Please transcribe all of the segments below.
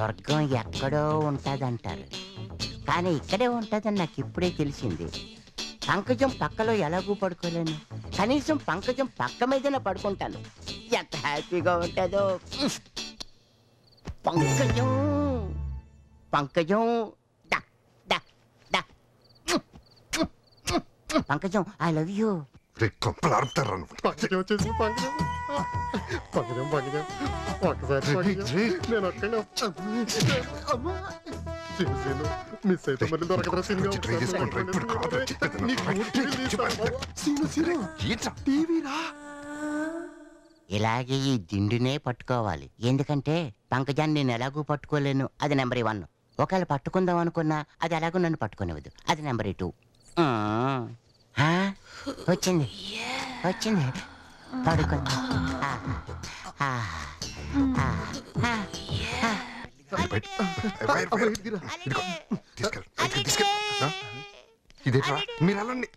స్వర్గం ఎక్కడో ఉంటుందంటారు కానీ ఇక్కడే ఉంటుందని నాకు ఇప్పుడే తెలిసింది పంకజం పక్కలో ఎలాగూ పడుకోలేను కనీసం పంకజం పక్క మీదనే పడుకుంటాను ఎంత హ్యాపీగా ఉంటుందో పంకజం పంకజం డా, డా, డా. పంకజం ఐ లవ్ యూ రే కొంపలు ఆరుతారా నువ్వు పంకజం వచ్చేసి పంకజం పంకజం పంకజం ఒక్కసారి పంకజం నేను ఒక్కడే అమ్మా చేసాను మిస్ అయితే మళ్ళీ దొరకదురా సీన్గా ట్రై చేసుకుంటారా ఇప్పుడు కాదు చెప్పేది నీకు నాకు. టీవీ తీస్తాను బాబు. సీను సీను ఏంట్రా? టీవీ రా ఇలాగే ఈ దిండునే పట్టుకోవాలి ఎందుకంటే పంకజాన్ని నేను ఎలాగూ పట్టుకోలేను అది నెంబర్ వన్ ఒకవేళ పట్టుకుందాం అనుకున్నా అది ఎలాగో నన్ను పట్టుకునేవద్దు అది నెంబర్ టూ వచ్చింది వచ్చింది పడుకుంది ఆ, ఆ, ఆ, ఆ, ఆ. బయట. Wire, wire. ఇదిగో, తీసుకెళ్ళు. బయటికి తీసుకెళ్ళు. ఆ? ఇదేట్రా మీరు వెళ్ళండి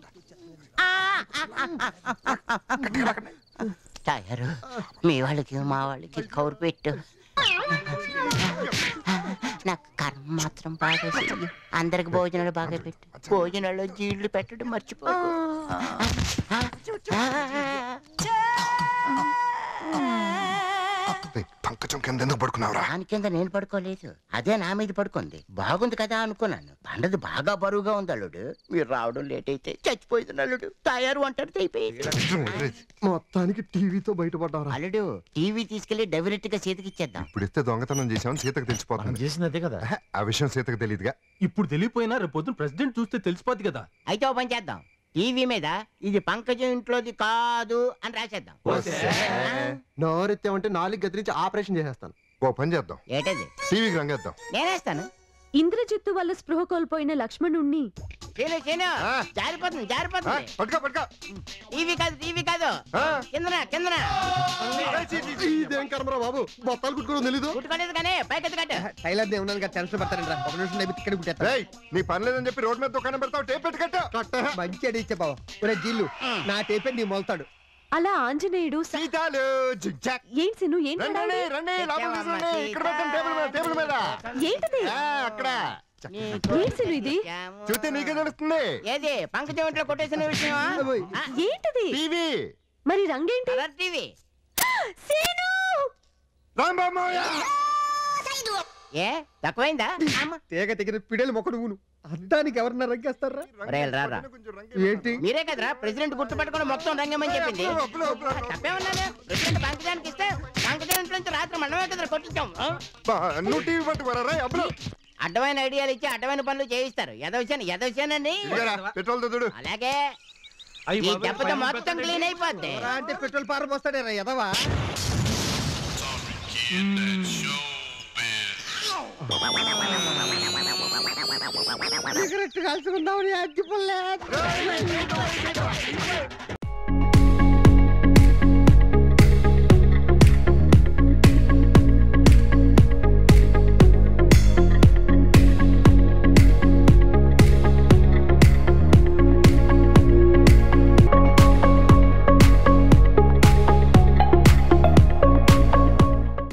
టయరు మీ వాళ్ళకి మా వాళ్ళకి కౌరు పెట్టు నాకు కర్మ మాత్రం బాగా చెయ్యి. అందరికి భోజనాలు బాగా పెట్టు భోజనాల్లో జీళ్ళు పెట్టడం మర్చిపోకు రే, పంకజం కింద ఎందుకు పడుకున్నావురా దాని కింద నేను పడుకోలేదు అదే నా మీద పడుకుంది బాగుంది కదా అనుకున్నాను పండది బాగా బరువుగా ఉంది అల్లుడు మీరు రావడం లేట్ అయితే చచ్చిపోయింది అల్లుడు తయారు అంటాడు అయిపోయింది మొత్తానికి టీవీతో బయటపడ్డారా అల్లుడు టీవీ తీసుకెళ్లి డైరెక్ట్ గా చేతికి ఇచ్చేద్దాం ఇప్పుడు ఇస్తే దొంగతనం చేసామని సీతకు మనం తెలిసిపోతుంది చేసింది అదే కదా ఆహా, ఆ విషయం సీతకు తెలియదుగా ఇప్పుడు తెలియపోయినా రేపు పొద్దున ప్రెసిడెంట్ చూస్తే తెలిసిపోద్ది కదా అయితే ఓ పని చేద్దాం టీవీ మీద ఇది పంకజం ఇంట్లోది కాదు అని రాసేద్దాం నోరెత్తామంటే నాలుగు గదిరించి ఆపరేషన్ చేసేస్తాను ఓ పని చేద్దాం ఏటది టీవీకి రంగేద్దాం నేనేస్తాను ఇంద్రజిత్తు వల్ల స్పృహ కోల్పోయిన లక్ష్మణుణ్ణి చేను చేను ఆ. జారిపోతుంది ఆ, జారిపోతుంది పట్టుకో పట్టుకో టీవీ కాదు టీవీ కాదు ఆ. కిందన కిందన ఇదేం కర్మరా బాబు బొత్తాలు కుట్టుకోవడం తెలీదు కుట్టుకోలేదు కానీ పైకి కట్టు టైలర్ దేవున్నాను కదా టెన్షన్ పడతారండి ఒక నిమిషం నవ్వి ఇక్కడ కుట్టేస్తా రేయ్ నీ పని లేదని చెప్పి రోడ్ మీద దుకాణం పెడతావు టేప్ పెట్టి కట్టు మంచి అడి ఇచ్చే బావ ఒరే జీల్లు నా టేపే నీ మొలతాడు అలా ఆంజనేయుడు స- సీతాలు జిగ్జాగ్ ఏం సిను ఏం రండి తడాలి? రండి లోపల తీసుకురండి ఇక్కడ పెట్టండి టేబుల్ మీద టేబుల్ మీద ఏంటిది ఆ, అక్కడ ఏం సిను ఇది చూస్తే నీకే తెలుస్తుంది ఏది పంకజం ఇంట్లో కొట్టేసిన విషయమా ఆ, ఏంటిది టీవీ మరి రంగేంటి కలర్ టీవీ సీను రాంబాబోయ్ ఏ తక్కువైందా అమ్మ. తీగ తెగిన పిడేలు మొక్క నువ్వును అద్దానికి ఎవరన్నా రంగేస్తారా ఒరేయ్, రారా. ఏంటి మీరే కదరా ప్రెసిడెంట్ గుర్తుపట్టుకొని మొత్తం రంగమని చెప్పింది తప్పేమన్నాను ప్రెసిడెంట్ పంకజానికి ఇస్తే పంకజం ఇంట్లో నుంచి రాత్రి మనమే కదా కొట్టించాం ఆ? నువ్వు టీవీ పట్టుకోరా అప్పుడు అడ్డమైన ఐడియాలు ఇచ్చి అడ్డమైన పనులు చేయిస్తారు ఎదవశాను ఎదవశానండి పెట్రోల్ చూడు అలాగే అయ్యి ఈ బాబోయ్, దెబ్బతో పైన మొత్తం పెట్టండి. క్లీన్ అయిపోద్ది రా అంటే పెట్రోల్ పార పోస్తాడే రా ఎదవా సిగరెట్ కాల్చుకుందామని అగ్గిపుల్లే